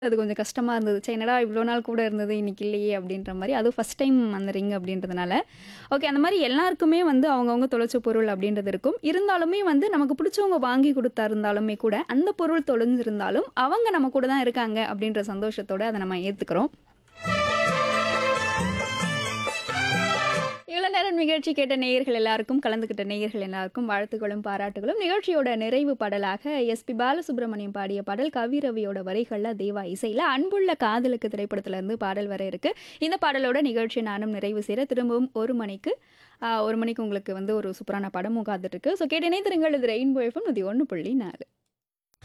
அது கொஞ்சம் கஷ்டமா இருந்தது. ச்சே என்னடா இவ்ளோ நாள் கூட இருந்தது, இன்னைக்கு இல்லையே அப்படின்ற மாரி. அதுவும் ஃபர்ஸ்ட் டைம் அந்த ரிங் அப்படின்றதுனால. ஓகே அந்த மாரி எல்லாருக்குமே வந்து அவங்கவங்க தொலைச்ச பொருள் அப்படின்றது இருக்கும். இருந்தாலுமே வந்து நமக்கு பிடிச்சவங்க வாங்கி குடுத்தா இருந்தாலுமே கூட, அந்த பொருள் தொலைஞ்சிருந்தாலும், அவங்க நம்ம கூட தான் இருக்காங்க அப்படின்ற சந்தோஷத்தோட அத நம்ம ஏத்துக்கிறோம். இவ்வளோ நேரம் நிகழ்ச்சி கேட்ட நேயர்கள் எல்லாருக்கும், கலந்துக்கிட்ட நேயர்கள் எல்லாருக்கும் வாழ்த்துக்களும், பாராட்டுகளும். நிகழ்ச்சியோட நிறைவு பாடலாக எஸ்பி பாலசுப்ரமணியம் பாடிய பாடல் கவி ரவியோட வரிகள்ல, தேவா இசையில "அன்புள்ள காதலுக்கு" திரைப்படத்திலருந்து பாடல் வர இருக்கு. இந்த பாடலோட நிகழ்ச்சியை நானும் நிறைவு செய்றேன். திரும்பவும் 1 மணிக்கு அ 1 மணிக்கு உங்களுக்கு வந்து ஒரு சூப்பரான படமும் காத்துட்ருக்கு. ஸோ கேட்டு இணைந்திருங்கள். இது ரெயின்போ எஃப்எம் 101.4